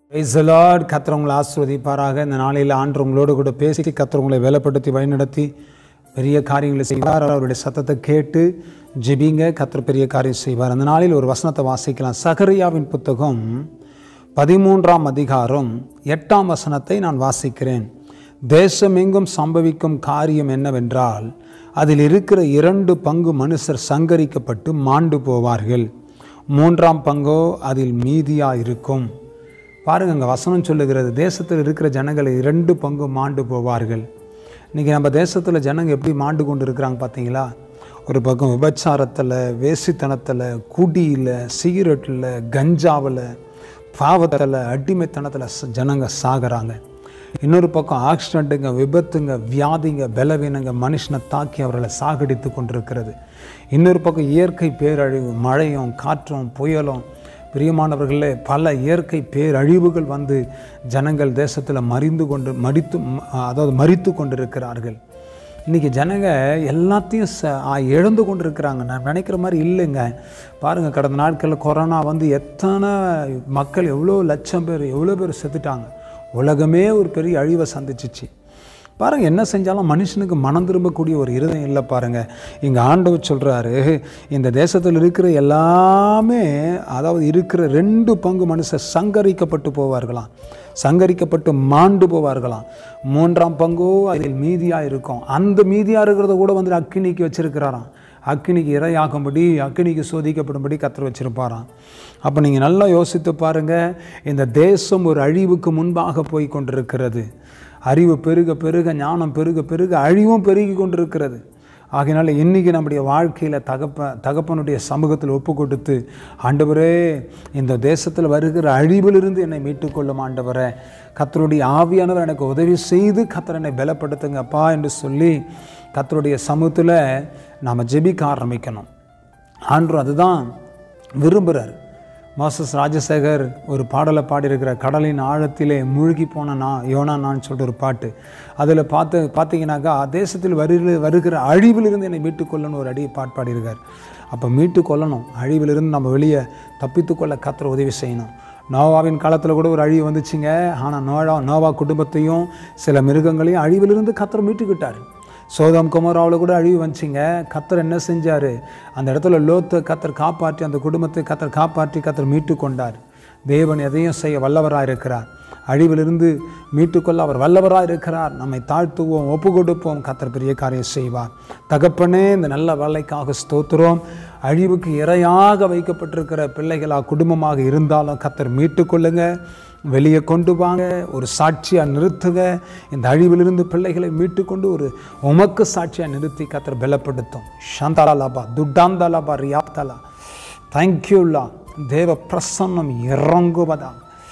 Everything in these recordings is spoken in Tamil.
பிரைசலாட் கத்தர் உங்களை ஆசிர்வதிப்பாராக இந்த நாளில் ஆண்டு உங்களோடு கூட பேசி கத்தர் உங்களை வேலைப்படுத்தி வழிநடத்தி பெரிய காரியங்களை செய்வார் அவருடைய சத்தத்தை கேட்டு ஜெபிங்க கத்தர் பெரிய காரியம் செய்வார் அந்த நாளில் ஒரு வசனத்தை வாசிக்கலாம் சகரியாவின் புத்தகம் பதிமூன்றாம் அதிகாரம் எட்டாம் வசனத்தை நான் வாசிக்கிறேன் தேசமெங்கும் சம்பவிக்கும் காரியம் என்னவென்றால் அதில் இருக்கிற இரண்டு பங்கு மனுஷர் சங்கரிக்கப்பட்டு மாண்டு போவார்கள் மூன்றாம் பங்கோ அதில் மீதியா இருக்கும் பாருங்க அங்கே வசனம் சொல்லுகிறது தேசத்தில் இருக்கிற ஜனங்கள் இரண்டு பங்கு மாண்டு போவார்கள் இன்றைக்கி நம்ம தேசத்தில் ஜனங்க எப்படி மாண்டு கொண்டு இருக்கிறாங்க பார்த்தீங்களா ஒரு பக்கம் விபச்சாரத்தில் வேசித்தனத்தில் குடியில் சிகரெட்டில் கஞ்சாவில் பாவத்தில் அடிமைத்தனத்தில் ச- ஜனங்க சாகுறாங்க இன்னொரு பக்கம் ஆக்சிடெண்ட்டுங்க விபத்துங்க வியாதிங்க பலவீனங்க மனுஷனை தாக்கி அவர்களை சாகடித்து கொண்டிருக்கிறது இன்னொரு பக்கம் இயற்கை பேரழிவு மழையும் காற்றும் புயலும் பிரியமானவர்களே பல இயற்கை பேரழிவுகள் வந்து ஜனங்கள் தேசத்தில் மறிந்து கொண்டு மடித்து ம- அதாவது மறித்து கொண்டிருக்கிறார்கள் இன்றைக்கி ஜனங்க எல்லாத்தையும் ச ஆ, இழந்து கொண்டு இருக்கிறாங்க நான் நினைக்கிற மாதிரி இல்லைங்க பாருங்கள் கடந்த நாட்களில் கொரோனா வந்து எத்தனை மக்கள் எவ்வளோ லட்சம் பேர் எவ்வளோ பேர் செத்துட்டாங்க உலகமே ஒரு பெரிய அழிவை சந்திச்சிச்சு பாருங்க என்ன செஞ்சாலும் மனுஷனுக்கு மனம் திரும்பக்கூடிய ஒரு இருதயம் இல்லை பாருங்க இங்கே ஆண்டவர் சொல்றாரு இந்த தேசத்தில் இருக்கிற எல்லாமே அதாவது இருக்கிற ரெண்டு பங்கு மனுஷர் சங்கரிக்கப்பட்டு போவார்களாம் சங்கரிக்கப்பட்டு மாண்டு போவார்களாம் மூன்றாம் பங்கோ அதில் மீதியாக இருக்கும் அந்த மீதியாக இருக்கிறத கூட வந்து அக்கினிக்கு வச்சிருக்கிறாராம் அக்கினிக்கு இரையாகும்படி அக்கினிக்கு சோதிக்கப்படும்படி கத்தர் வச்சிருப்பாராம் அப்போ நீங்கள் நல்லா யோசித்து பாருங்க இந்த தேசம் ஒரு அழிவுக்கு முன்பாக போய் கொண்டிருக்கிறது அறிவு பெருக பெருக ஞானம் பெருக பெருக அழிவும் பெருகி கொண்டிருக்கிறது ஆகையினால இன்னைக்கு நம்முடைய வாழ்க்கையில் தகப்ப தகப்பனுடைய சமூகத்தில் ஒப்பு கொடுத்து ஆண்டவரே இந்த தேசத்தில் வருகிற அழிவிலிருந்து என்னை மீட்டுக்கொள்ளும் ஆண்டவரே கத்தருடைய ஆவியானவர் எனக்கு உதவி செய்து கத்தர் என்னை பலப்படுத்துங்கப்பா என்று சொல்லி கத்தருடைய சமூகத்தில் நாம் ஜெபிக்க ஆரம்பிக்கணும் ஆண்டவர் அதுதான் விரும்புகிறார் மாசஸ் ராஜசேகர் ஒரு பாடலை பாடியிருக்கிற கடலின் ஆழத்திலே மூழ்கி போன நான் யோனா நான் சொல்லிட்டு ஒரு பாட்டு அதில் பார்த்து பார்த்தீங்கன்னாக்கா தேசத்தில் வருகிற வருகிற அழிவிலிருந்து என்னை மீட்டுக்கொள்ளணும் ஒரு அடி பாட்டு பாடியிருக்கார் அப்போ மீட்டு கொள்ளணும் அழிவிலிருந்து நம்ம வெளியே தப்பித்துக்கொள்ள கத்திர உதவி செய்யணும் நோவாவின் காலத்தில் கூட ஒரு அழிவு வந்துச்சுங்க ஆனால் நோவா நோவா குடும்பத்தையும் சில மிருகங்களையும் அழிவிலிருந்து கத்திர மீட்டுக்கிட்டார் சோதம் குமராவில் கூட அழிவு வந்துச்சுங்க கத்தர் என்ன செஞ்சார் அந்த இடத்துல லோத்தை கத்தர் காப்பாற்றி அந்த குடும்பத்தை கத்தர் காப்பாற்றி கத்தர் மீட்டு கொண்டார் தேவன் எதையும் செய்ய வல்லவராக இருக்கிறார் அழிவிலிருந்து மீட்டுக்கொள்ள அவர் வல்லவராக இருக்கிறார் நம்மை தாழ்த்துவோம் ஒப்பு கொடுப்போம் கத்தர் பெரிய காரியம் செய்வார் தகப்பனே இந்த நல்ல வேலைக்காக ஸ்தோத்திரம் அழிவுக்கு இரையாக வைக்கப்பட்டிருக்கிற பிள்ளைகளா குடும்பமாக இருந்தாலும் கத்தர் மீட்டுக்கொள்ளுங்க வெளியே கொண்டு வாங்க ஒரு சாட்சியாக நிறுத்துங்க இந்த அழிவிலிருந்து பிள்ளைகளை மீட்டுக்கொண்டு ஒரு உமக்கு சாட்சியாக நிறுத்தி கத்தர் பலப்படுத்தும் சாந்தாலாபா துட்டாந்தாலாபா ரியாப்தலா தேங்க்யூல்லா தேவ பிரசன்னம் இறங்குவதா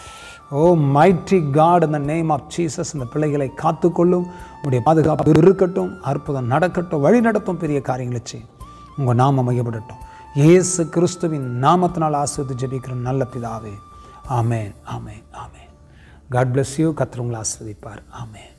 ஓ மைட்டி காட் இந்த நேம் ஆஃப் ஜீசஸ் இந்த பிள்ளைகளை காத்துக்கொள்ளும் உடைய பாதுகாப்பு இருக்கட்டும் அற்புதம் நடக்கட்டும் வழி நடத்தும் பெரிய காரியங்களை செய்யும் உங்கள் நாமம் மையப்படட்டும் இயேசு கிறிஸ்துவின் நாமத்தினால் ஆசிர்வதி ஜெபிக்கிற நல்ல பிதாவே ஆமென் ஆமென் ஆமென் காட் bless யூ கர்த்தர் உங்களை ஆஸ்வதிப்பார் ஆமென்